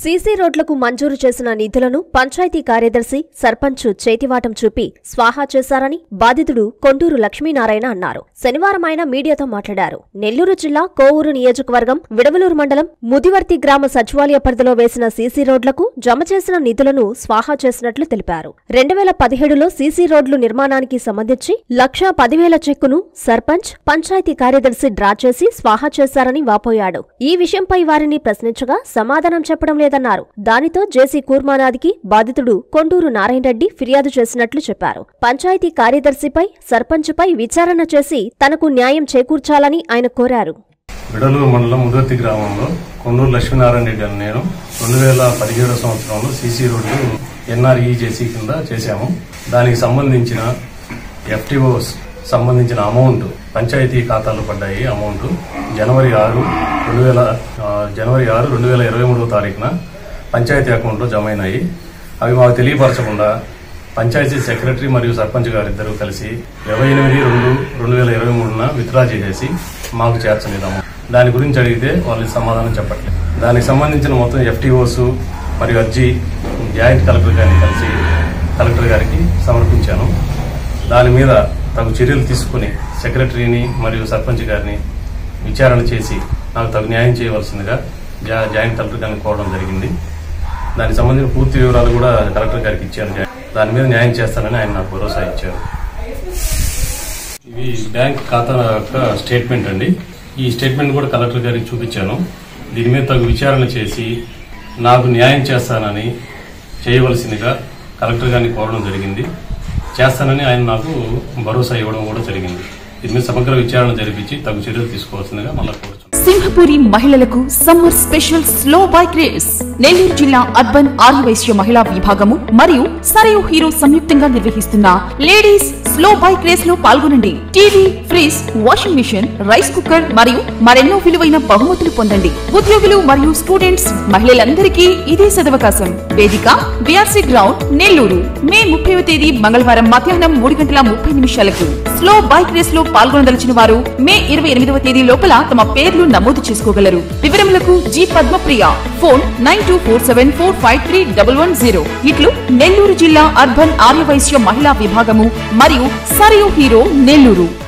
CC రోడ్లకు మంజూరు చేసిన నిధులను పంచాయతీ కార్యదర్శి సర్పంచ్ చేతివాటం చూపి స్వాహా చేశారని బాధితుడు కొండూరు లక్ష్మీనారాయణ అన్నారు శనివారం ఆయన మీడియాతో మాట్లాడారు నెల్లూరు జిల్లా కోవూరు నియోజకవర్గం విడవలూరు మండలం ముదివర్తి గ్రామ సచివాలయ పరిధిలో వేసిన సీసీ రోడ్లకు జమ చేసిన నిధులను స్వాహా చేసినట్లు తెలిపారు రెండు వేల పదిహేడులో సీసీ రోడ్లు నిర్మాణానికి సంబంధించి లక్షా పదివేల చెక్కును సర్పంచ్ పంచాయతీ కార్యదర్శి డ్రా చేసి స్వాహా చేశారని వాపోయాడు ఈ విషయంపై వారిని ప్రశ్నించగా సమాధానం చెప్పడం లేదన్నారు దానితో జేసీ కూర్మానాదికి బాధితుడు కొండూరు నారాయణ రెడ్డి ఫిర్యాదు చేసినట్లు చెప్పారు పంచాయతీ కార్యదర్శిపై సర్పంచ్పై విచారణ చేసి తనకు న్యాయం చేకూర్చాలని ఆయన కోరారు విడలూరు మండలం ముదర్తి గ్రామంలో కొండూరు లక్ష్మీనారాయణ రెడ్డి అని నేను రెండు వేల పదిహేడో సంవత్సరంలో సీసీ రోడ్లు ఎన్ఆర్ఈజేసీ కింద చేశాము దానికి సంబంధించిన ఎఫ్టీఓ సంబంధించిన అమౌంట్ పంచాయతీ ఖాతాలో పడ్డాయి అమౌంట్ జనవరి ఆరు రెండు వేల ఆ, జనవరి ఆరు రెండు వేల ఇరవై మూడవ తారీఖున పంచాయతీ అకౌంట్లో జమ అయినాయి అవి మాకు తెలియపరచకుండా పంచాయతీ సెక్రటరీ మరియు సర్పంచ్ గారు ఇద్దరు కలిసి ఇరవై ఎనిమిది రెండు రెండు వేల ఇరవై మూడున విత్డ్రా చేసేసి మాకు చేర్చలేదాము దాని గురించి అడిగితే వాళ్ళు సమాధానం చెప్పట్లేదు దానికి సంబంధించిన మొత్తం ఎఫ్టీఓస్ మరియు అర్జీ జాయింట్ కలెక్టర్ గారిని కలిసి కలెక్టర్ గారికి సమర్పించాను దాని మీద తగు చర్యలు తీసుకుని సెక్రటరీని మరియు సర్పంచ్ గారిని విచారణ చేసి నాకు తగు న్యాయం చేయవలసిందిగా జా జాయింట్ కలెక్టర్ గారిని కోరడం జరిగింది దానికి సంబంధించిన పూర్తి వివరాలు కూడా కలెక్టర్ గారికి ఇచ్చారు దాని మీద న్యాయం చేస్తానని ఆయన నాకు భరోసా ఇచ్చారు ఇవి బ్యాంక్ ఖాతా యొక్క స్టేట్మెంట్ అండి ఈ స్టేట్మెంట్ కూడా కలెక్టర్ గారికి చూపించాను దీని మీద తగు విచారణ చేసి నాకు న్యాయం చేస్తానని చేయవలసిందిగా కలెక్టర్ గారిని కోరడం జరిగింది చేస్తానని ఆయన నాకు భరోసా ఇవ్వడం కూడా జరిగింది దీని మీద సమగ్ర విచారణ జరిపించి తగు చర్యలు తీసుకోవాల్సిందిగా మళ్ళీ కోరుతున్నాను సింహపురి మహిళలకు summer special slow bike race Nellore జిల్లా అర్బన్ ఆర్యవైశ్య మహిళా విభాగము మరియు సరయు హీరో సంయుక్తంగా నిర్వహిస్తున్న లేడీస్ స్లో బైక్ రేస్ లో పాల్గొనండి TV fridge washing machine rice cooker మరియు మరెన్నో విలువైన బహుమతులు పొందండి ఉద్యోగులు మరియు స్టూడెంట్స్ మహిళలందరికీ ఇదే సదవకాశం వేదిక బిఆర్సీ గ్రౌండ్ నెల్లూరు మే ముప్పైవ తేదీ మంగళవారం మధ్యాహ్నం మూడు గంటల ముప్పై నిమిషాలకు స్లో బైక్ రేస్ లో పాల్గొనదలిచిన వారు మే ఇరవై ఎనిమిదవ తేదీ లోపల తమ పేర్లు నమోదు చేసుకోగలరు వివరములకు G Padmapriya phone nine two four seven four five three double one zero ఇట్లు నెల్లూరు జిల్లా అర్బన్ ఆర్యవైశ్య మహిళా విభాగము మరియు సరియు హీరో నెల్లూరు